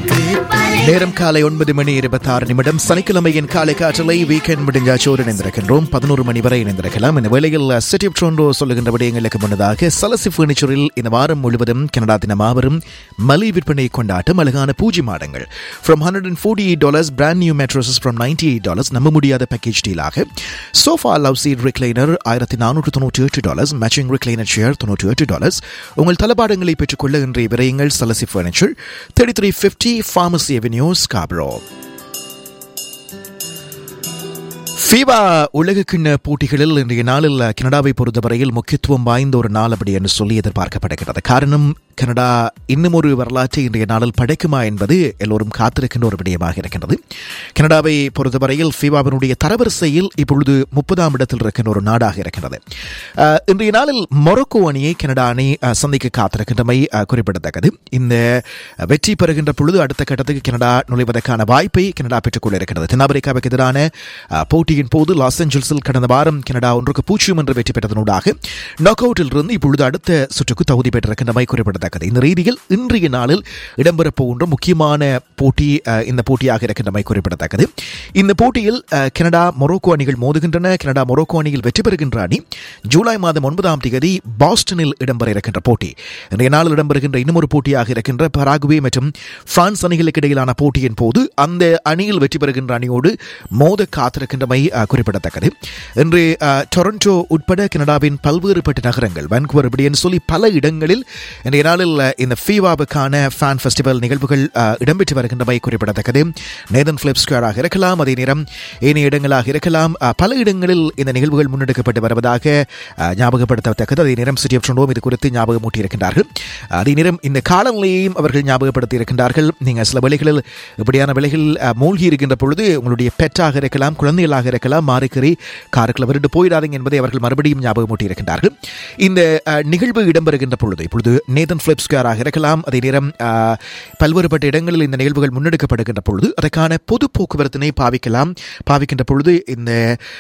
நேரம் காலை ஒன்பது மணி இருபத்தாறு நிமிடம் சனிக்கிழமையின் காலை காற்றலை வீக்கெண்ட் முடிஞ்சாச்சோடு இணைந்திருக்கின்றோம் பதினோரு மணி வரை இணைந்திருக்கலாம் இந்த வேளையில் சிட்டி ஆஃப் ட்ரோண்டோ சொல்லுகின்ற விடயங்களுக்கு முன்னதாக சலசி பர்னிச்சரில் இந்த வாரம் முழுவதும் கனடா தின மாபெரும் மலி விற்பனை கொண்டாட்டம் அழகான பூஜை மாடங்கள் from hundred and forty eight dollars brand new mattresses from ninety eight dollars நம்ப முடியாத பேக்கேஜ் டீலாக சோஃபா லவ் சீட் ரிக்ளைனர் ஆயிரத்தி நானூற்று தொண்ணூற்றி எட்டு டாலர்ஸ் மேட்சிங் ரிக்ளைனர் சேர் தொண்ணூற்றி எட்டு டாலர்ஸ் உங்கள் தளபாடங்களை பெற்றுக்கொள்ள இன்றைய விரயங்கள் சலசி furniture thirty three fifty pharmacy avenue Scarborough FIFA உலகக்கிண்ண போட்டிகளில் இன்றைய நாளில் கனடாவை பொறுத்தவரையில் முக்கியத்துவம் வாய்ந்த ஒரு நாள் அப்படி என்று சொல்லி எதிர்பார்க்கப்படுகிறது காரணம் கனடா இன்னும் ஒரு வரலாற்றை இன்றைய நாளில் படைக்குமா என்பது எல்லோரும் காத்திருக்கின்ற ஒரு விடயமாக இருக்கின்றது கனடாவை பொறுத்தவரையில் ஃபீவாவினுடைய தரவரிசையில் இப்பொழுது முப்பதாம் இடத்தில் இருக்கின்ற ஒரு நாடாக இருக்கின்றது அஹ், இன்றைய நாளில் மொரோக்கோ அணியை கனடா அணி அஹ், சந்திக்க காத்திருக்கின்றமை அஹ், குறிப்பிடத்தக்கது இந்த வெற்றி பெறுகின்ற பொழுது அடுத்த கட்டத்துக்கு கனடா நுழைவதற்கான வாய்ப்பை கனடா பெற்றுக்கொள்ள இருக்கிறது தென்னாப்பிரிக்காவுக்கு எதிரான அஹ், போட்டியின் போது லாஸ் ஏஞ்சல்ஸில் கடந்த வாரம் கனடா ஒன்றுக்கு பூஜ்ஜியம் என்று வெற்றி பெற்றதனூடாக நாக் அவுட்டில் இருந்து இப்பொழுது அடுத்த சுற்றுக்கு தகுதி பெற்றிருக்கின்றமை குறிப்பிடத்தக்கது இந்த ரீதியில் இன்றைய நாளில் இடம்பெறப் போகின்ற முக்கியமான போட்டி அஹ், இந்த போட்டியாக இருக்கின்றமை குறிப்பிடத்தக்கது இந்த போட்டியில் அஹ், கனடா மொரோக்கோ அணிகள் மோதுகின்றன கனடா மொரோக்கோ அணியில் வெற்றி பெறுகின்ற அணி ஜூலை மாதம் ஒன்பதாம் தேதி பாஸ்டனில் இடம்பெற இருக்கின்ற போட்டி இன்றைய நாளில் இடம்பெறுகின்ற இன்னும் ஒரு போட்டியாக இருக்கின்ற பராகுவே மற்றும் பிரான்ஸ் அணிகளுக்கு இடையிலான போட்டியின் போது அந்த அணியில் வெற்றி பெறுகின்ற அணியோடு மோத காத்திருக்கின்றமை அஹ், குறிப்பிடத்தக்கது இன்று அஹ், டொரண்டோ உட்பட கனடாவின் பல்வேறுபட்ட நகரங்கள் வான்குவர் இப்படின்னு சொல்லி பல இடங்களில் இன்றைய நாளில் அஹ், இந்த ஃபீவாவுக்கான ஃபேன் ஃபெஸ்டிவல் நிகழ்வுகள் அஹ், இடம்பெற்று வருகின்றமை குறிப்பிடத்தக்கது நேதன் பிலிப் ஸ்கொயராக இருக்கலாம் அதே நேரம் ஏனைய இடங்களாக இருக்கலாம் அஹ், பல இடங்களில் இந்த நிகழ்வுகள் முன்னெடுக்கப்பட்டு வருவதாக அஹ், ஞாபகப்படுத்தத்தக்கது அதே நேரம் சிட்டி ஆஃப் ட்ரோண்டோம் இது குறித்து ஞாபகமூட்டி இருக்கின்றார்கள் அதே நேரம் இந்த காலநிலையையும் அவர்கள் ஞாபகப்படுத்தி இருக்கின்றார்கள் நீங்கள் சில வேளைகளில் இப்படியான வேலைகள் மூழ்கி இருக்கின்ற பொழுது உங்களுடைய பெட்டாக இருக்கலாம் குழந்தைகளாக இருக்கலாம் மாறிக்கறி காருக்குள்ள விருண்டு போயிடாதீங்க என்பதை அவர்கள் மறுபடியும் ஞாபகமூட்டி இருக்கின்றார்கள் இந்த அஹ், நிகழ்வு இடம்பெறுகின்ற பொழுது இப்பொழுது நேதன் பிலிப் ஸ்கொயராக இருக்கலாம் அதே நேரம் அஹ், பல்வேறுபட்ட இடங்களில் இந்த நிகழ்வுகள் முன்னெடுக்கப்படுகின்ற பொழுது அதற்கான பொது போக்குவரத்தினை பாவிக்கலாம் பாவிக்கின்ற பொழுது இந்த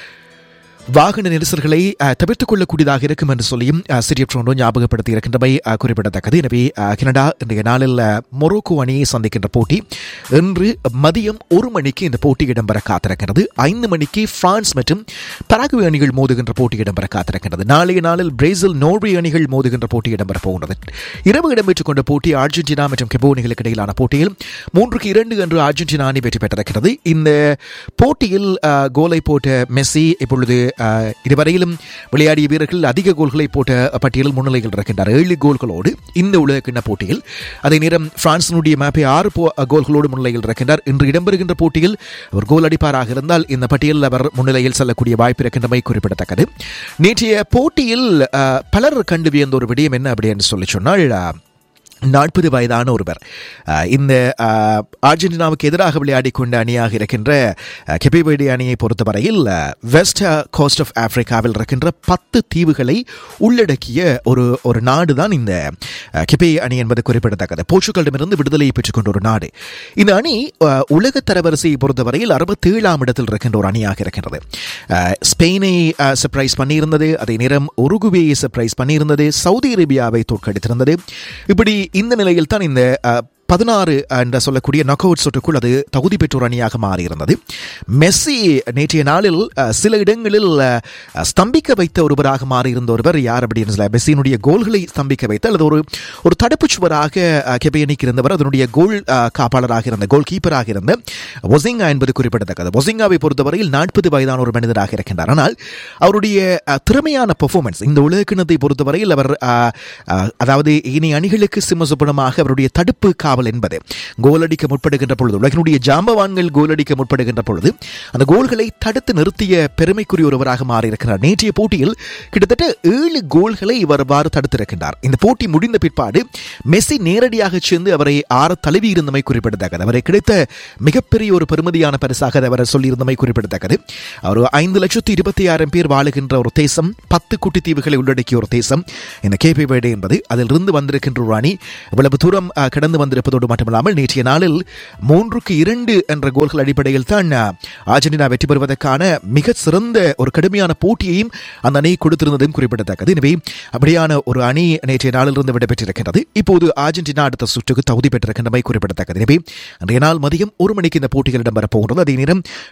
வாகன நெரிசல்களை அஹ், தவிர்த்துக் கொள்ளக்கூடியதாக இருக்கும் என்று சொல்லியும் அஹ், சிட்டி ஆஃப் டொரண்டோ ஞாபகப்படுத்தி இருக்கின்றமை அஹ், குறிப்பிடத்தக்கது எனவே அஹ், கனடா இன்றைய நாளில் அஹ், மொரோக்கோ அணியை சந்திக்கின்ற போட்டி இன்று மதியம் ஒரு மணிக்கு இந்த போட்டி இடம்பெற காத்திருக்கிறது ஐந்து மணிக்கு பிரான்ஸ் மற்றும் பராகுவே அணிகள் மோதுகின்ற போட்டி இடம்பெற காத்திருக்கிறது நாளைய நாளில் பிரேசில் நோர்வே அணிகள் மோதுகின்ற போட்டி இடம்பெற போகின்றது இரவு இடம்பெற்றுக் கொண்ட போட்டி அர்ஜென்டினா மற்றும் கெபோ அணிகளுக்கு இடையிலான போட்டியில் மூன்றுக்கு இரண்டு என்று அர்ஜென்டினா அணி வெற்றி பெற்றிருக்கிறது இந்த போட்டியில் அஹ், கோலை போட்ட மெஸ்ஸி இப்பொழுது அஹ், இதுவரையிலும் விளையாடிய வீரர்கள் அதிக கோல்களை போட்ட பட்டியலில் முன்னிலையில் இருக்கின்றார் ஏழு கோல்களோடு இந்த உலகக்கிண்ண போட்டியில் அதே நேரம் பிரான்சினுடைய மேப்பை ஆறு போ- கோல்களோடு முன்னிலையில் இருக்கின்றார் இன்று இடம்பெறுகின்ற போட்டியில் அவர் கோல் அடிப்பாராக இருந்தால் இந்த பட்டியலில் அவர் முன்னிலையில் செல்லக்கூடிய வாய்ப்பு இருக்கின்றமை குறிப்பிடத்தக்கது நேற்றைய போட்டியில் அஹ், பலர் கண்டு வியந்த ஒரு விடயம் என்ன அப்படின்னு சொல்லி சொன்னால் அஹ், நாற்பது வயதான ஒருவர் அஹ், இந்த அஹ், அர்ஜென்டினாவுக்கு எதிராக விளையாடி கொண்ட அணியாக இருக்கின்ற அஹ், கெபிவேடி அணியை பொறுத்தவரையில் அஹ், வெஸ்ட் கோஸ்ட் ஆஃப் ஆப்பிரிக்காவில் இருக்கின்ற பத்து தீவுகளை உள்ளடக்கிய ஒரு ஒரு நாடு தான் இந்த அஹ், கெபே அணி என்பது குறிப்பிடத்தக்கது போர்ச்சுகலிடமிருந்து விடுதலையை பெற்றுக்கொண்ட ஒரு நாடு இந்த அணி அஹ், உலக தரவரிசையை பொறுத்தவரையில் அறுபத்தேழாம் இடத்தில் இருக்கின்ற ஒரு அணியாக இருக்கின்றது அஹ், ஸ்பெயினை சர்ப்ரைஸ் பண்ணியிருந்தது அதே நேரம் உருகுவேயை சர்ப்ரைஸ் பண்ணியிருந்தது சவுதி அரேபியாவை தோற்கடித்திருந்தது இப்படி இந்த நிலையில் தான் இந்த அஹ், பதினாறு என்ற சொல்லக்கூடிய நாக் அவுட் சுற்றுக்குள் அது தகுதி பெற்றோர் அணியாக மாறியிருந்தது மெஸ்ஸி நேற்றைய நாளில் அஹ், சில இடங்களில் அஹ், ஸ்தம்பிக்க வைத்த ஒருவராக மாறியிருந்த ஒருவர் யார் அப்படின்னு சொல்ல மெஸ்ஸியினுடைய கோல்களை ஸ்தம்பிக்க வைத்த அல்லது ஒரு ஒரு தடுப்புச் சுவராக அஹ், கெபேனிக்கு இருந்தவர் அதனுடைய கோல் அஹ், காப்பாளராக இருந்த கோல் கீப்பராக இருந்த ஒசிங்கா என்பது குறிப்பிடத்தக்கது ஒசிங்காவை பொறுத்தவரையில் நாற்பது வயதான ஒரு மனிதராக இருக்கின்றார் ஆனால் அவருடைய அஹ், திறமையான பெர்ஃபார்மன்ஸ் இந்த உலகக்கிணத்தை பொறுத்தவரையில் அவர் அஹ், அஹ், அதாவது இனி அணிகளுக்கு சிம்மசுப்பனமாக அவருடைய தடுப்பு காவல் என்பது கோல் அடிக்க முற்படுகின்ற பொழுது உலகினுடைய ஜாம்பவான்கள் கோல் அடிக்க முற்படுகின்ற பொழுது அந்த கோல்களை தடுத்து நிறுத்திய பெருமைக்குரிய ஒருவராக மாறியிருக்கிறார் நேற்றைய போட்டியில் கிட்டத்தட்ட ஏழு கோல்களை இவர் அவ்வாறு தடுத்திருக்கின்றார் இந்த போட்டி முடிந்த பிற்பாடு மெஸ்ஸி நேரடியாக சென்று அவரை ஆற தழுவி இருந்தமை குறிப்பிடத்தக்கது அவரை கிடைத்த மிகப்பெரிய ஒரு பெருமதியான பரிசாக அவர் சொல்லியிருந்தமை குறிப்பிடத்தக்கது அவர் ஐந்து லட்சத்து இருபத்தி ஆயிரம் பேர் வாழுகின்ற ஒரு தேசம் பத்து குட்டி தீவுகளை உள்ளடக்கிய ஒரு தேசம் இந்த கேபி வேடே என்பது அதிலிருந்து வந்திருக்கின்ற ஒரு அணி இவ்வளவு தூரம் அஹ், கடந்து வந்திருப்பது இருப்பதோடு மட்டுமல்லாமல் நேற்றைய நாளில் மூன்றுக்கு இரண்டு என்ற கோல்கள் அடிப்படையில் தான் அர்ஜென்டினா வெற்றி பெறுவதற்கான மிக சிறந்த ஒரு கடுமையான போட்டியையும் அந்த அணி கொடுத்திருந்ததும் குறிப்பிடத்தக்கது எனவே அப்படியான ஒரு அணி நேற்றைய நாளிலிருந்து விடைபெற்றிருக்கிறது இப்போது அர்ஜென்டினா அடுத்த சுற்றுக்கு தகுதி பெற்றிருக்கின்றமை குறிப்பிடத்தக்கது எனவே அன்றைய நாள் மதியம் ஒரு மணிக்கு இந்த போட்டிகள் இடம்பெறப் போகிறது அதே நேரம்